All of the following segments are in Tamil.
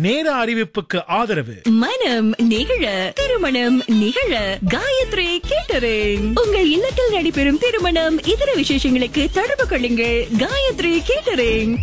நேர அறிவிப்புக்கு ஆதரவு மனம் நிகழ திருமணம் நிகழ காயத்ரி கேட்டரிங் உங்கள் இல்லத்தில் நடைபெறும் திருமணம் இதர விசேஷங்களுக்கு தொடர்பு கொள்ளுங்கள் காயத்ரி கேட்டரிங்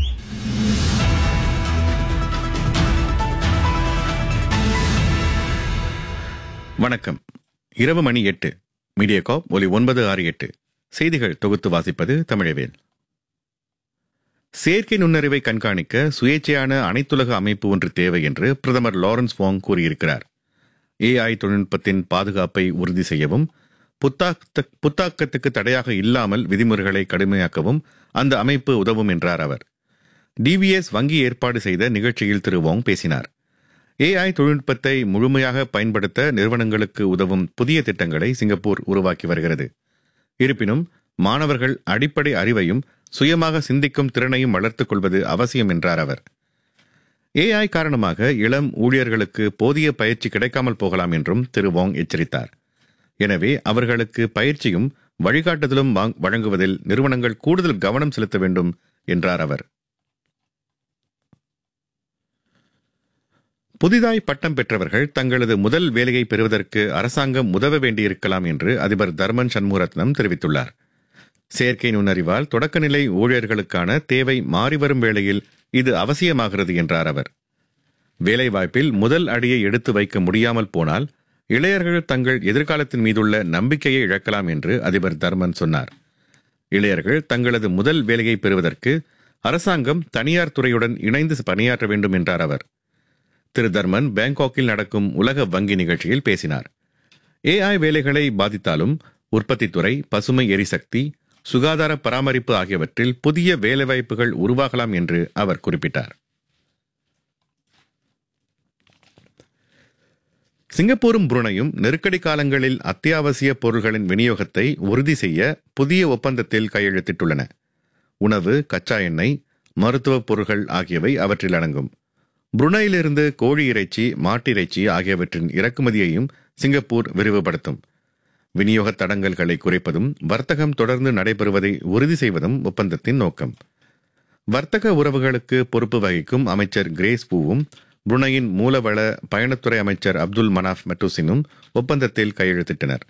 வணக்கம் இரவு மணி எட்டு மீடியாகாப் ஒலி ஒன்பது ஆறு எட்டு செய்திகள் தொகுத்து வாசிப்பது தமிழவேல் செயற்கை நுண்ணறிவை கண்காணிக்க சுயேட்சையான அனைத்துலக அமைப்பு ஒன்று தேவை என்று பிரதமர் லாரன்ஸ் வாங் கூறியிருக்கிறார் ஏஐ தொழில்நுட்பத்தின் பாதுகாப்பை உறுதி செய்யவும் புத்தாக்க புத்தாக்கத்துக்கு தடையாக இல்லாமல் விதிமுறைகளை கடுமையாக்கவும் அந்த அமைப்பு உதவும் என்றார் அவர் டிவிஎஸ் வங்கி ஏற்பாடு செய்த நிகழ்ச்சியில் திரு வாங் பேசினார் ஏஐ தொழில்நுட்பத்தை முழுமையாக பயன்படுத்த நிறுவனங்களுக்கு உதவும் புதிய திட்டங்களை சிங்கப்பூர் உருவாக்கி வருகிறது இருப்பினும் மாணவர்கள் அடிப்படை அறிவையும் சுயமாக சிந்திக்கும் திறனையும் வளர்த்துக் கொள்வது அவசியம் என்றார் அவர் ஏஐ காரணமாக இளம் ஊழியர்களுக்கு போதிய பயிற்சி கிடைக்காமல் போகலாம் என்றும் திரு வாங் எச்சரித்தார் எனவே அவர்களுக்கு பயிற்சியும் வழிகாட்டுதலும் வாங்- வழங்குவதில் நிறுவனங்கள் கூடுதல் கவனம் செலுத்த வேண்டும் என்றார் அவர் புதிதாய் பட்டம் பெற்றவர்கள் தங்களது முதல் வேலையை பெறுவதற்கு அரசாங்கம் உதவ வேண்டியிருக்கலாம் என்று அதிபர் தர்மன் சண்முகரத்னம் தெரிவித்துள்ளார் செயற்கை நுண்ணறிவால் தொடக்கநிலை ஊழியர்களுக்கான தேவை மாறிவரும் வேளையில் இது அவசியமாகிறது என்றார் அவர் வேலைவாய்ப்பில் முதல் அடியை எடுத்து வைக்க முடியாமல் போனால் இளையர்கள் தங்கள் எதிர்காலத்தின் மீதுள்ள நம்பிக்கையை இழக்கலாம் என்று அதிபர் தர்மன் சொன்னார் இளையர்கள் தங்களது முதல் வேலையை பெறுவதற்கு அரசாங்கம் தனியார் துறையுடன் இணைந்து பணியாற்ற வேண்டும் என்றார் அவர் திரு தர்மன் பேங்காக்கில் நடக்கும் உலக வங்கி நிகழ்ச்சியில் பேசினார் ஏஐ வேலைகளை பாதித்தாலும் உற்பத்தித்துறை பசுமை எரிசக்தி சுகாதார பராமரிப்பு ஆகியவற்றில் புதிய வேலைவாய்ப்புகள் உருவாகலாம் என்று அவர் குறிப்பிட்டார் சிங்கப்பூரும் புருனையும் நெருக்கடி காலங்களில் அத்தியாவசிய பொருள்களின் விநியோகத்தை உறுதி செய்ய புதிய ஒப்பந்தத்தில் கையெழுத்திட்டுள்ளன உணவு கச்சா எண்ணெய் மருத்துவப் பொருட்கள் ஆகியவை அவற்றில் அடங்கும் புருனையிலிருந்து கோழி இறைச்சி மாட்டிறைச்சி ஆகியவற்றின் இறக்குமதியையும் சிங்கப்பூர் விரிவுபடுத்தும் விநியோக தடங்கல்களை குறைப்பதும் வர்த்தகம் தொடர்ந்து நடைபெறுவதை உறுதி செய்வதும் ஒப்பந்தத்தின் நோக்கம் வர்த்தக உறவுகளுக்கு பொறுப்பு வகிக்கும் அமைச்சர் கிரேஸ் பூவும் புருனையின் மூலவள பயணத்துறை அமைச்சர் அப்துல் மனாஃப் மெட்டூசினும் ஒப்பந்தத்தில் கையெழுத்திட்டனர்